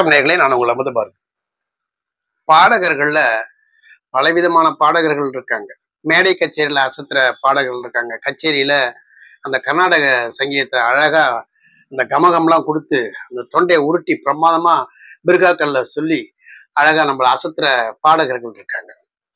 வணக்கம் நேர்களே நான் உங்கள் அமுத பாரதி பாடகர்கள்ல பலவிதமான பாடகர்கள் இருக்காங்க மேடை கச்சேரியில அசத்துற பாடகர்கள் இருக்காங்க கச்சேரியில அந்த கர்நாடக சங்கீதத்தை அழகா அந்த கமகம்லாம் கொடுத்து அந்த தொண்டையை உருட்டி பிரமாதமா பிர்காக்கள்ல சொல்லி அழகா நம்மளை அசத்துற பாடகர்கள் இருக்காங்க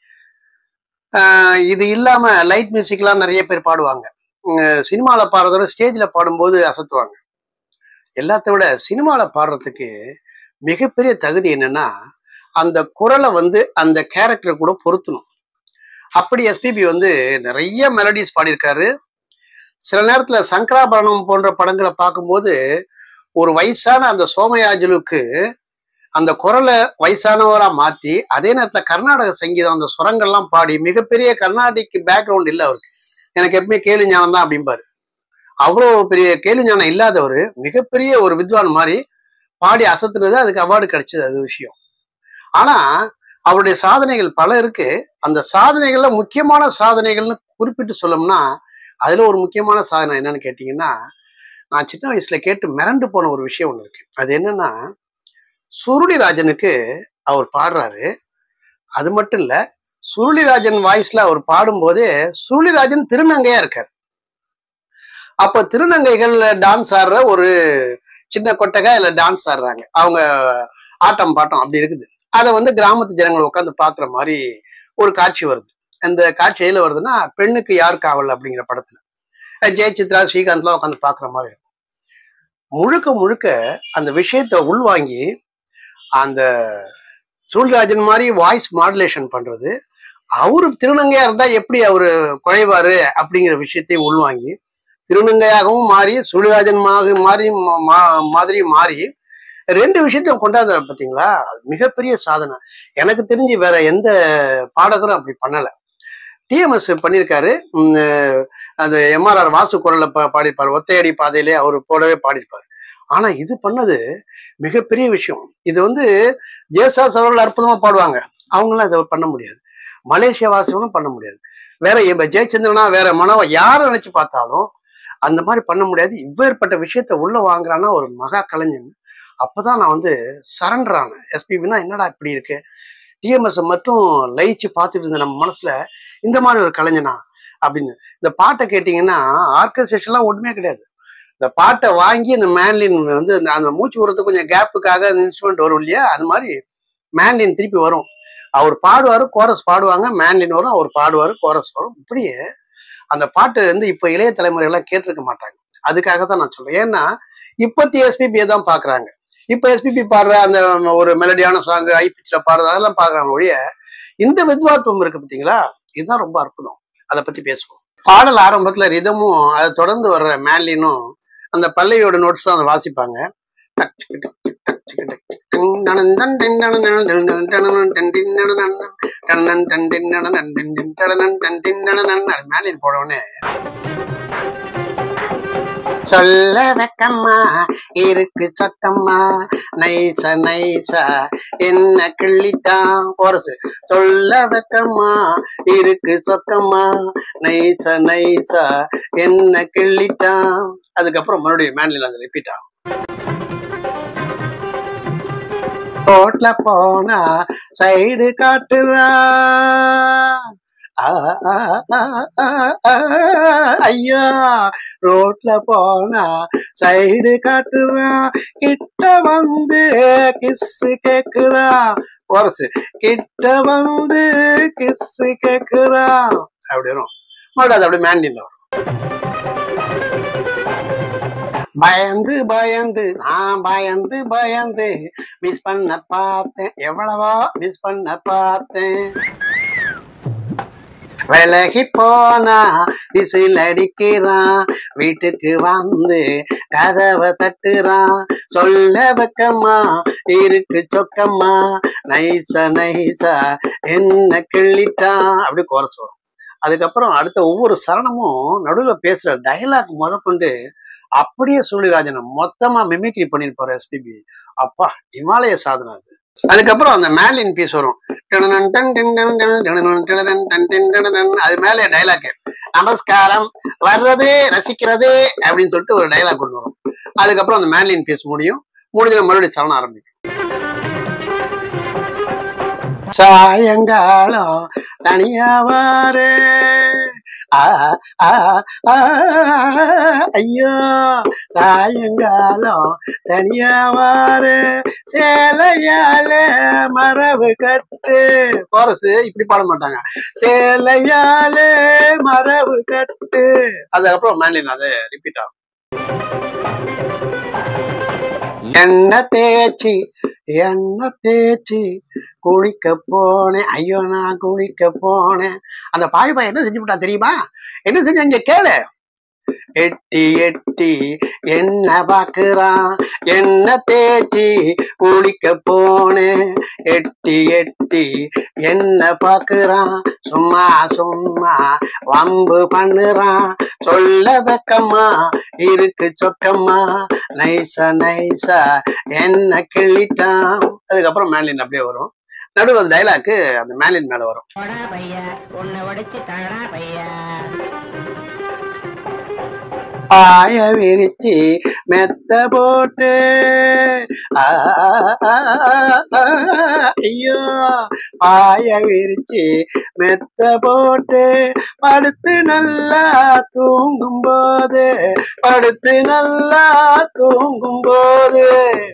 ஆஹ் இது இல்லாம லைட் மியூசிக்லாம் நிறைய பேர் பாடுவாங்க சினிமாவில் பாடுறதோட ஸ்டேஜில் பாடும்போது அசத்துவாங்க எல்லாத்த விட சினிமாவில் பாடுறதுக்கு மிகப்பெரிய தகுதி என்னன்னா அந்த குரலை வந்து அந்த கேரக்டர் கூட பொருத்தணும் அப்படி எஸ்பிபி வந்து நிறைய மெலடிஸ் பாடியிருக்காரு சில நேரத்தில் சங்கராபரணம் போன்ற படங்களை பார்க்கும்போது ஒரு வயசான அந்த சோமயாஜுலுக்கு அந்த குரலை வயசானவரா மாத்தி அதே நேரத்தில் கர்நாடக சங்கீதம் அந்த சுரங்கள்லாம் பாடி மிகப்பெரிய கர்நாடிக் பேக்ரவுண்ட் இல்லை அவருக்கு எனக்கு எப்பவுமே கேள்வி ஞானம் தான் அப்படிம்பாரு அவ்வளோ பெரிய கேள்வி ஞானம் இல்லாதவர் மிகப்பெரிய ஒரு வித்வான் மாதிரி பாடி அசத்துனது அதுக்கு அவார்டு கிடைச்சது அது விஷயம் ஆனா அவருடைய சாதனைகள் பல இருக்கு அந்த சாதனைகள்ல முக்கியமான சாதனைகள்னு குறிப்பிட்டு சொல்லணும்னா அதுல ஒரு முக்கியமான சாதனை என்னன்னு கேட்டீங்கன்னா நான் சின்ன வயசுல கேட்டு மிரண்டு போன ஒரு விஷயம் ஒன்று இருக்கு அது என்னன்னா சுருளிராஜனுக்கு அவர் பாடுறாரு அது மட்டும் இல்ல சுருளிராஜன் வாய்ஸ்ல அவர் பாடும்போதே சுருளிராஜன் திருநங்கையா இருக்கார் அப்ப திருநங்கைகள் டான்ஸ் ஆடுற ஒரு சின்ன கொட்டகை இல்ல டான்ஸ் ஆடுறாங்க அவங்க ஆட்டம் பாட்டம் அப்படி இருக்குது அதை வந்து கிராமத்து ஜனங்கள் உட்காந்து பாக்குற மாதிரி ஒரு காட்சி வருது அந்த காட்சி எதுல வருதுன்னா பெண்ணுக்கு யார் காவல் அப்படிங்கிற படத்துல ஜெயசித்ரா ஸ்ரீகாந்த்லாம் உட்காந்து பாக்குற மாதிரி இருக்கும் முழுக்க முழுக்க அந்த விஷயத்த உள்வாங்கி அந்த சூழ்ராஜன் மாதிரி வாய்ஸ் மாடுலேஷன் பண்றது அவரு திருநங்கையா இருந்தா எப்படி அவரு குறைவாரு அப்படிங்கிற விஷயத்தையும் உள்வாங்கி திருநங்கையாகவும் மாறி சுழிராஜன் மாக மாறி மா- மாதிரி மாறி ரெண்டு விஷயத்தையும் கொண்டாந்தாரு பார்த்தீங்களா அது மிகப்பெரிய சாதனை எனக்கு தெரிஞ்சு வேற எந்த பாடகரும் அப்படி பண்ணல டிஎம்எஸ் பண்ணியிருக்காரு உம், அஹ், அந்த எம்ஆர்ஆர் வாசு குரல்ல பா பாடிப்பார் ஒத்தையடி பாதையிலே அவர் போடவே பாடிப்பார் ஆனா இது பண்ணது மிகப்பெரிய விஷயம் இது வந்து ஜேசாஸ் அவர்கள் அற்புதமா பாடுவாங்க அவங்களாம் இதை பண்ண முடியாது மலேசியா வாசிகளும் பண்ண முடியாது வேற இப்ப ஜெயச்சந்திரனா வேற மனோவா யாரை நினைச்சு பார்த்தாலும் அந்த மாதிரி பண்ண முடியாது இவ்வேற்பட்ட விஷயத்த உள்ள வாங்குறான்னா ஒரு மகா கலைஞன் அப்பதான் நான் வந்து சரண்டர் ஆனேன் எஸ்பிபினா என்னடா இப்படி இருக்கு டிஎம்எஸ் மட்டும் லயிச்சு பார்த்துட்டு இருந்த நம்ம மனசுல இந்த மாதிரி ஒரு கலைஞனா அப்படின்னு இந்த பாட்டை கேட்டிங்கன்னா ஆர்கஸ்ட்ரேஷன்லாம் ஒன்றுமே கிடையாது இந்த பாட்டை வாங்கி அந்த மேன்லின் வந்து அந்த அந்த மூச்சு விடுறதுக்கு கொஞ்சம் கேப்புக்காக அந்த இன்ஸ்ட்ருமெண்ட் வரும் இல்லையா அது மாதிரி மேன்லின் திருப்பி வரும் அவர் பாடுவார் கோரஸ் பாடுவாங்க மேன்லின் வரும் அவர் பாடுவார் கோரஸ் வரும் இப்படியே அந்த பாட்டு வந்து இப்போ இளைய தலைமுறையெல்லாம் கேட்டிருக்க மாட்டாங்க அதுக்காக தான் நான் சொல்றேன் ஏன்னா இப்பத்தி எஸ்பிபியை தான் பார்க்குறாங்க இப்போ எஸ்பிபி பாடுற அந்த ஒரு மெலடியான சாங் ஐ பிச்சில் பாடுறது அதெல்லாம் பார்க்குறாங்க ஒழிய இந்த வித்வாத்துவம் இருக்கு பார்த்தீங்களா இதுதான் ரொம்ப அற்புதம் அதை பற்றி பேசுவோம் பாடல் ஆரம்பத்தில் ரிதமும் அதை தொடர்ந்து வர்ற மேன்லினும் அந்த பல்லையோட நோட்ஸ் தான் அதை வாசிப்பாங்க டக் டிக்கு டிக் டிக் டக் டிக்கு டிக் டிக் டிங் டனன் டன் டின் டனன் டனன் டனன் டனன் டனன் டன் டின் டனன் டனன் டன் டின் டனன் டன் டின் டின் டனன் டன் டின் டனன் அது மேலின் போடவுடனே சொல்ல வெக்கம்மா இருக்கு சொக்கம்மா நைசா நைசா என்ன கிள்ளிட்டான் போரசு சொல்ல வெக்கம்மா இருக்கு சொக்கம்மா நைசா நைசா என்ன கிள்ளிட்டான் அதுக்கப்புறம் மறுபடியும் மேன்லில் அந்த ரிப்பீட் ஆகும் ரோட்ல போனா சைடு காட்டுறா ஆ, ஆ, ஆ, ஆ, ஆ, ஐயா ரோட்ல போனா சைடு காட்டுறா கிட்ட வந்து கிஸ்ஸு கேக்குறா போரசு கிட்ட வந்து கிஸ்ஸு கேக்குறா அப்படி வரும் மறுபடியும் அது அப்படியே மேண்டில் வரும் பயந்து பயந்து நான் பயந்து பயந்து மிஸ் பண்ண பார்த்தேன் எவ்வளவோ மிஸ் பண்ண பார்த்தேன் விலகி போனா விசில் அடிக்கிறான் வீட்டுக்கு வந்து கதவை தட்டுறான் சொல்ல வெக்கம்மா இருக்கு சொக்கம்மா நைசா நைசா என்ன கிள்ளிட்டான் அப்படி குறைச்சு வரும் அதுக்கப்புறம் அடுத்த ஒவ்வொரு சரணமும் நடுவில் பேசுற டயலாக் முதற்கொண்டு அப்படியே சுருளிராஜனை மொத்தமா மிமிக்ரி பண்ணிருப்பாரு எஸ்பிபி அப்பா இமாலய சாதனை அது அதுக்கப்புறம் அந்த மேலின் பீஸ் வரும் டனனன் டன் டின் டன் டன் டனனன் டனனன் டன் டின் டனனன். அது மேலே டைலாக் நமஸ்காரம் வர்றது ரசிக்கிறது அப்படின்னு சொல்லிட்டு ஒரு டைலாக் கொண்டு வரும் அதுக்கப்புறம் அந்த மேலின் பீஸ் முடியும் முடிஞ்ச மறுபடியும் சரணம் ஆரம்பிக்கும் சாயங்காலம் தனியாவாரு ஆ ஆ ஆ, ஐயோ சாயங்காலம் தனியாவாரு சேலையால மரபு கட்டு கோரஸ் இப்படி பாட மாட்டாங்க சேலையால மரபு கட்டு அதுக்கப்புறம் மேன்லின் அது ரிப்பீட் ஆகும் எண்ணெய் தேய்ச்சி எண்ணெய் தேய்ச்சி குளிக்க போனேன் ஐயோ நான் குளிக்க போனேன் அந்த பாய் பாய் என்ன செஞ்சு விட்டான் தெரியுமா என்ன செஞ்ச இங்க கேளு எட்டி எட்டி என்ன பாக்குறான் என்ன தேய்ச்சி குளிக்க போனேன் எட்டி எட்டி என்ன பாக்குறான் சும்மா சும்மா வம்பு பண்ணுறான் சொல்ல வெக்கம்மா இருக்கு சொக்கம்மா நைசா நைசா என்ன கிள்ளிட்டான் அதுக்கப்புறம் மேலின் அப்படியே வரும் நடுவில் அந்த டைலாக்கு அந்த மேலின் மேல வரும் போடா பையா உன்னை உடைச்சு தரடா பையா பாய விரிச்சி மெத்த போட்டு ஆ, ஆ, ஆ, ஐயோ பாய விரிச்சி மெத்த போட்டு படுத்து நல்லா தூங்கும் போது படுத்து நல்லா தூங்கும் போது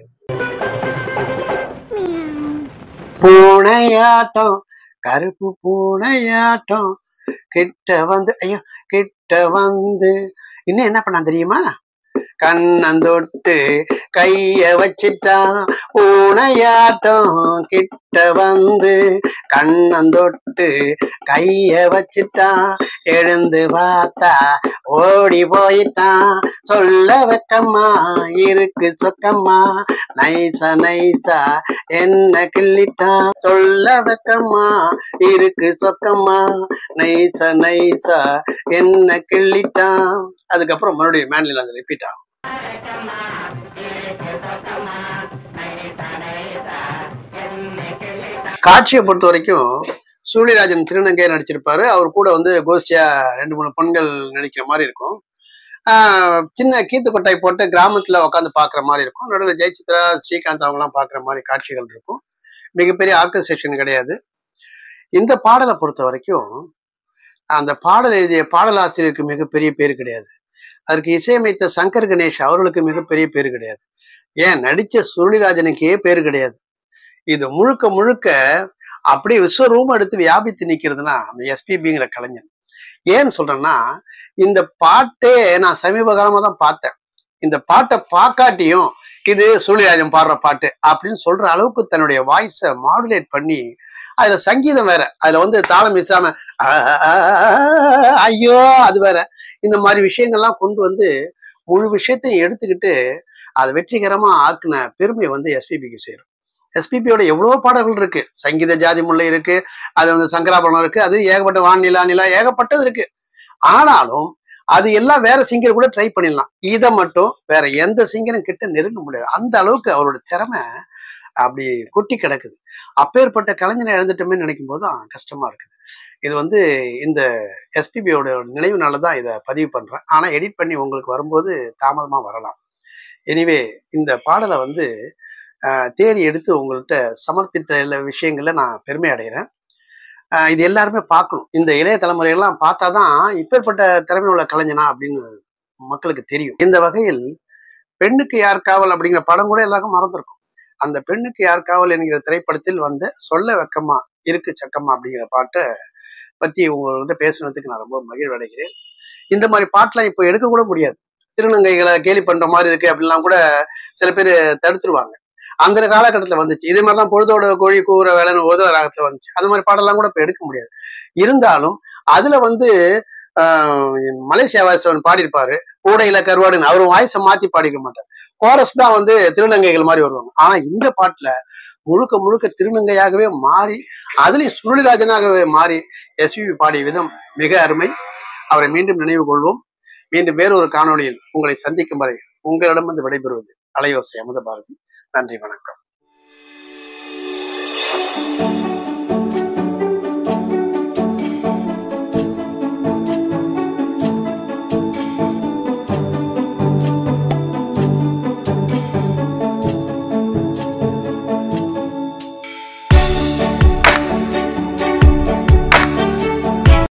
பூனையாட்டம் கருப்பு பூனையாட்டம் கிட்ட வந்து ஐயோ கிட்ட வந்து இன்னும் என்ன பண்ணான் தெரியுமா கண்ணந்தொட்டு கைய வச்சிட்டான் பூனையாட்டம் கிட்ட வந்து கண்ணந்தொட்டு கைய வச்சிட்டான் எழுந்து பார்த்தா ஓடி போயிட்டான் சொல்ல வெக்கம்மா இருக்கு சொக்கம்மா நைசா நைசா என்ன கிள்ளிட்டான் சொல்ல வெக்கம்மா இருக்கு சொக்கம்மா நைசா நைசா என்ன கிள்ளிட்டான் அதுக்கப்புறம் மறுபடியும் மேன்லில் அது ரிப்பீட் ஆகும் காட்சியை பொறுத்த வரைக்கும் சூழிராஜன் திருநங்கையை நடிச்சிருப்பாரு அவர் கூட வந்து கோஷ்டியா ரெண்டு மூணு பெண்கள் நடிக்கிற மாதிரி இருக்கும் ஆஹ் சின்ன கீத்து கொட்டாய் போட்டு கிராமத்துல உட்காந்து பாக்குற மாதிரி இருக்கும் நடுவில் ஜெயசித்ரா ஸ்ரீகாந்த் அவங்கலாம் பாக்குற மாதிரி காட்சிகள் இருக்கும் மிகப்பெரிய ஆர்கஸ்ட்ரேஷன் கிடையாது இந்த பாடலை பொறுத்த வரைக்கும் அந்த பாடல் எழுதிய பாடலாசிரியருக்கு மிகப்பெரிய பேர் கிடையாது அதற்கு இசையமைத்த சங்கர் கணேஷ் அவர்களுக்கு மிகப்பெரிய பேர் கிடையாது ஏன் நடிச்ச சுருளிராஜனுக்கே பேர் கிடையாது இது முழுக்க முழுக்க அப்படியே விஸ்வரூபம் எடுத்து வியாபித்து நிக்கிறதுனா அந்த எஸ்பிபிங்கிற கலைஞன் ஏன்னு சொல்றேன்னா இந்த பாட்டே நான் சமீப காலமா தான் பார்த்தேன் இந்த பாட்டை பார்க்காட்டியும் இது சூழிராஜன் பாடுற பாட்டு அப்படின்னு சொல்ற அளவுக்கு தன்னுடைய வாய்ஸை மாடுலேட் பண்ணி அதுல சங்கீதம் வேற அதுல வந்து தாளம் இசாம ஐயோ அது வேற இந்த மாதிரி விஷயங்கள்லாம் கொண்டு வந்து முழு விஷயத்தையும் எடுத்துக்கிட்டு அதை வெற்றிகரமா ஆக்குன பெருமை வந்து எஸ்பிபிக்கு சேரும் எஸ்பிபியோட எவ்வளவோ பாடல்கள் இருக்கு சங்கீத ஜாதி முல்லை இருக்கு அது வந்து சங்கராபரணம் இருக்கு அது ஏகப்பட்ட வான் நிலா நிலா ஏகப்பட்டது இருக்கு ஆனாலும் அது எல்லாம் வேற சிங்கர் கூட ட்ரை பண்ணிடலாம் இதை மட்டும் வேற எந்த சிங்கரும் கிட்ட நெருங்க முடியாது அந்த அளவுக்கு அவரோட திறமை அப்படி கொட்டி கிடக்குது அப்பேற்பட்ட கலைஞரை இழந்துட்டோமே நினைக்கும் போது தான் கஷ்டமா இருக்குது இது வந்து இந்த எஸ்பிபியோட நினைவுனால தான் இதை பதிவு பண்றேன் ஆனா எடிட் பண்ணி உங்களுக்கு வரும்போது தாமதமா வரலாம் எனிவே இந்த பாடலை வந்து ஆஹ், தேடி எடுத்து உங்கள்கிட்ட சமர்ப்பித்த எல்லா விஷயங்கள்ல நான் பெருமை அடைகிறேன் ஆஹ், இது எல்லாருமே பார்க்கணும் இந்த இளைய தலைமுறையெல்லாம் பார்த்தா தான் இப்பேற்பட்ட திறமை உள்ள கலைஞனா அப்படின்னு மக்களுக்கு தெரியும் இந்த வகையில் பெண்ணுக்கு யார் காவல் அப்படிங்கிற படம் கூட எல்லாருக்கும் மறந்துருக்கும் அந்த பெண்ணுக்கு யார் காவல் என்கிற திரைப்படத்தில் வந்த சொல்ல வெக்கமா இருக்கு சக்கமா அப்படிங்கிற பாட்டை பத்தி உங்கள்கிட்ட பேசுனதுக்கு நான் ரொம்ப மகிழ்வடைகிறேன் இந்த மாதிரி பாட்டெல்லாம் இப்போ எடுக்க கூட முடியாது திருநங்கைகளை கேலி பண்ற மாதிரி இருக்கு அப்படிலாம் கூட சில பேர் தடுத்துருவாங்க அந்த காலகட்டத்தில் வந்துச்சு இதே மாதிரி தான் பொழுதோட கோழி கூற வேலைன்னு ஒரு ராகத்துல வந்துச்சு அந்த மாதிரி பாடலாம் கூட இப்போ எடுக்க முடியாது இருந்தாலும் அதுல வந்து ஆஹ், மலேசியா வாசவன் பாடியிருப்பாரு கூடையில கருவாடுன்னு அவர் வாய்ஸை மாத்தி பாடிக்க மாட்டார் கோரஸ் தான் வந்து திருநங்கைகள் மாதிரி வருவாங்க ஆனா இந்த பாட்டுல முழுக்க முழுக்க திருநங்கையாகவே மாறி அதுலயும் சுருளிராஜனாகவே மாறி எஸ்பிபி பாடிய விதம் மிக அருமை அவரை மீண்டும் நினைவு கொள்வோம் மீண்டும் வேறொரு காணொளியில் உங்களை சந்திக்கும் வரை உங்களிடம் வந்து விடைபெறுவது அலையோசை அமுத பாரதி நன்றி வணக்கம்